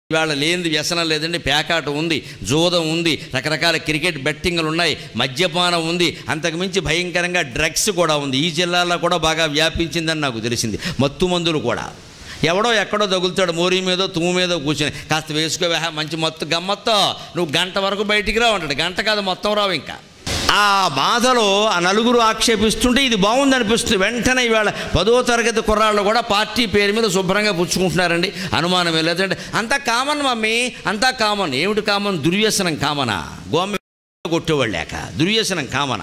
ఇవాళ లేనిది వ్యసనం లేదండి పేకాట ఉంది జోదం ఉంది రకరకాల క్రికెట్ బెట్టింగ్లు ఉన్నాయి మద్యపానం ఉంది అంతకుమించి భయంకరంగా డ్రగ్స్ కూడా ఉంది ఈ జిల్లాలో కూడా బాగా వ్యాపించిందని నాకు తెలిసింది మత్తు మందులు కూడా ఎవడో ఎక్కడో తగులుతాడు మోరీ మీదో తుమ్ము మీదో కూర్చొని కాస్త వేసుకోవా మంచి మత్తు గమ్మత్తో నువ్వు గంట వరకు బయటికి రావు అంటాడు గంట కాదు మొత్తం రావు ఇంకా ఆ బాధలో ఆ నలుగురు ఆక్షేపిస్తుంటే ఇది బాగుంది అనిపిస్తుంది వెంటనే ఇవాళ పదో తరగతి కుర్రాళ్ళు కూడా పార్టీ పేరు మీద శుభ్రంగా పుచ్చుకుంటున్నారండి అనుమానం లేదంటే అంతా కామన్ మమ్మీ అంతా కామన్ ఏమిటి కామన్ దుర్వ్యసనం కామనా గోమ కొట్టేవాళ్ళు లేక దుర్వ్యసనం కామనా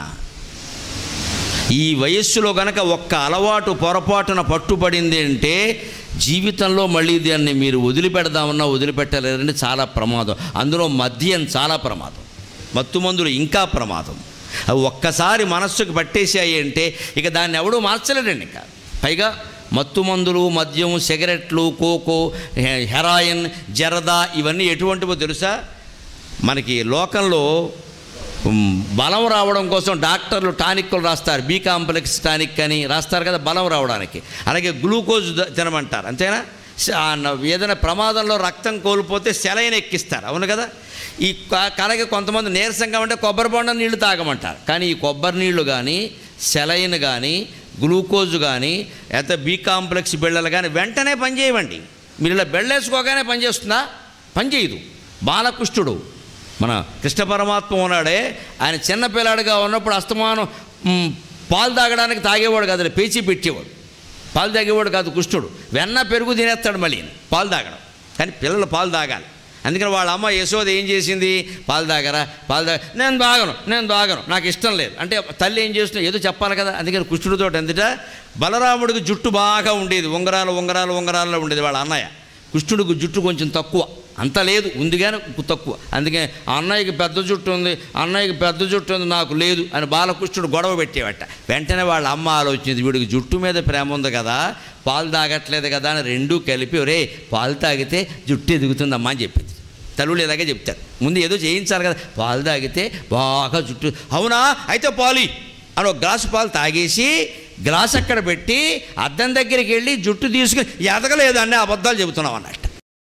ఈ వయస్సులో గనక ఒక్క అలవాటు పొరపాటున పట్టుబడింది అంటే జీవితంలో మళ్ళీ దాన్ని మీరు వదిలిపెడదామన్నా వదిలిపెట్టలేరండి చాలా ప్రమాదం అందులో మద్యం చాలా ప్రమాదం మత్తు మందులు ఇంకా ప్రమాదం అవి ఒక్కసారి మనస్సుకు పట్టేసాయి అంటే ఇక దాన్ని ఎవడూ మార్చలేడండి ఇంకా పైగా మత్తు మందులు మద్యం సిగరెట్లు కోకో హె- హెరాయిన్ జరదా ఇవన్నీ ఎటువంటివో తెలుసా మనకి లోకంలో ఉమ్, బలం రావడం కోసం డాక్టర్లు టానిక్లు రాస్తారు బి కాంప్లెక్స్ టానిక్ అని రాస్తారు కదా బలం రావడానికి అలాగే గ్లూకోజ్ ద- తినమంటారు అంతేనా స- ఆ న- ఏదైనా ప్రమాదంలో రక్తం కోల్పోతే సెలైన్ ఎక్కిస్తారు అవును కదా ఈ క- అలాగే కొంతమంది నీరసంగా ఉంటే కొబ్బరి బొండ నీళ్లు తాగమంటారు కానీ ఈ కొబ్బరి నీళ్లు కానీ సెలైన్ కానీ గ్లూకోజ్ కానీ లేకపోతే బి కాంప్లెక్స్ బిళ్ళలు కానీ వెంటనే పనిచేయవండి మీరు ఇలా బెళ్ళేసుకోగానే పనిచేస్తుందా పనిచేయదు బాలకృష్ణుడు మన కృష్ణ పరమాత్మ ఉన్నాడే ఆయన చిన్న పిల్లాడిగా ఉన్నప్పుడు అస్తమానం మ్, పాలు తాగడానికి తాగేవాడు కాదు పేచీ పెట్టేవాడు పాలు తాగేవాడు కాదు కృష్ణుడు వెన్న పెరుగు తినేస్తాడు మళ్ళీ పాలు తాగడం కానీ పిల్లలు పాలు తాగాలి అందుకని వాళ్ళ అమ్మ యశోద ఏం చేసింది పాలు తాగరా పాలు తాగ నేను తాగను నేను తాగను నాకు ఇష్టం లేదు అంటే తల్లి ఏం చేస్తున్నా ఏదో చెప్పాలి కదా అందుకని కృష్ణుడితో ఎందుట బలరాముడికి జుట్టు బాగా ఉండేది ఉంగరాలు ఉంగరాలు ఉంగరాల్లో ఉండేది వాళ్ళ అన్నయ్య కృష్ణుడికి జుట్టు కొంచెం తక్కువ అంత లేదు ఉంది కానీ తక్కువ అందుకే ఆ అన్నయ్యకి పెద్ద జుట్టు ఉంది అన్నయ్యకి పెద్ద జుట్టు ఉంది నాకు లేదు అని బాలకృష్ణుడు గొడవ పెట్టేవట వెంటనే వాళ్ళ అమ్మ ఆలోచించింది వీడికి జుట్టు మీద ప్రేమ ఉంది కదా పాలు తాగట్లేదు కదా అని రెండూ కలిపి ఒరే పాలు తాగితే జుట్టు ఎదుగుతుందమ్మా అని చెప్పింది తల్లులు ఇలాగే చెప్తారు ముందు ఏదో చేయించాలి కదా పాలు తాగితే బాగా జుట్టు అవునా అయితే పాలి అని ఒక గ్లాసు పాలు తాగేసి గ్లాస్ అక్కడ పెట్టి అద్దం దగ్గరికి వెళ్ళి జుట్టు తీసుకుని ఎదగలేదు అనే అబద్ధాలు చెబుతున్నాం అన్నట్టు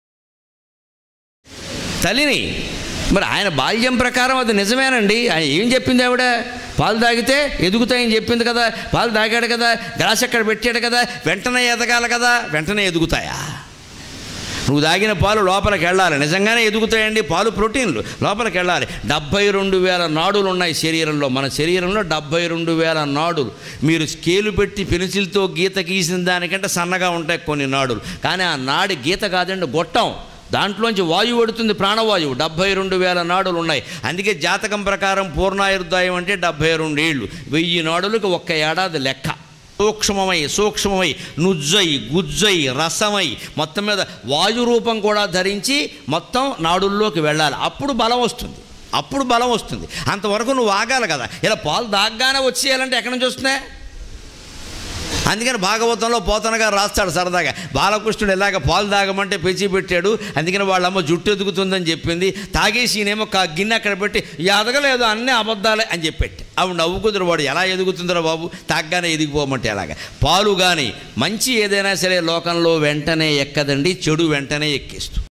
తల్లిని మరి ఆయన బాల్యం ప్రకారం అది నిజమేనండి ఆయన ఏం చెప్పింది ఆవిడ పాలు తాగితే ఎదుగుతాయని చెప్పింది కదా పాలు తాగాడు కదా గ్లాస్ ఎక్కడ పెట్టాడు కదా వెంటనే ఎదగాలి కదా వెంటనే ఎదుగుతాయా నువ్వు తాగిన పాలు లోపలికి వెళ్ళాలి నిజంగానే ఎదుగుతాయండి పాలు ప్రోటీన్లు లోపలికి వెళ్ళాలి డెబ్బై రెండు వేల నాడులు ఉన్నాయి శరీరంలో మన శరీరంలో డెబ్బై రెండు వేల నాడులు మీరు స్కేలు పెట్టి పెన్సిల్తో గీత గీసిన దానికంటే సన్నగా ఉంటాయి కొన్ని నాడులు కానీ ఆ నాడి గీత కాదండి గొట్టం దాంట్లోంచి వాయువు పడుతుంది ప్రాణవాయువు డెబ్బై రెండు వేల నాడులు ఉన్నాయి అందుకే జాతకం ప్రకారం పూర్ణాయుర్దాయం అంటే డెబ్బై రెండు ఏళ్ళు వెయ్యి నాడులకు ఒక్క ఏడాది లెక్క సూక్ష్మమై సూక్ష్మమై నుజ్జై గుజ్జై రసమై మొత్తం మీద వాయు రూపం కూడా ధరించి మొత్తం నాడుల్లోకి వెళ్ళాలి అప్పుడు బలం వస్తుంది అప్పుడు బలం వస్తుంది అంతవరకు నువ్వు ఆగాలి కదా ఇలా పాలు దాగ్గానే వచ్చేయాలంటే ఎక్కడి నుంచి వస్తున్నాయి అందుకని భాగవతంలో పోతనగా రాస్తాడు సరదాగా బాలకృష్ణుడు ఇలాగ పాలు తాగమంటే పెంచి పెట్టాడు అందుకని వాళ్ళమ్మ జుట్టు ఎదుగుతుందని చెప్పింది తాగేసి ఈయనేమో కా గిన్నె అక్కడ పెట్టి ఎదగలేదు అన్నీ అబద్ధాలే అని చెప్పెట్టి ఆవిడ నవ్వుకుదురు వాడు ఎలా ఎదుగుతుందిరా బాబు తాగ్గానే ఎదిగిపోమంటే అలాగా పాలు కానీ మంచి ఏదైనా సరే లోకంలో వెంటనే ఎక్కదండి చెడు వెంటనే ఎక్కిస్తుంది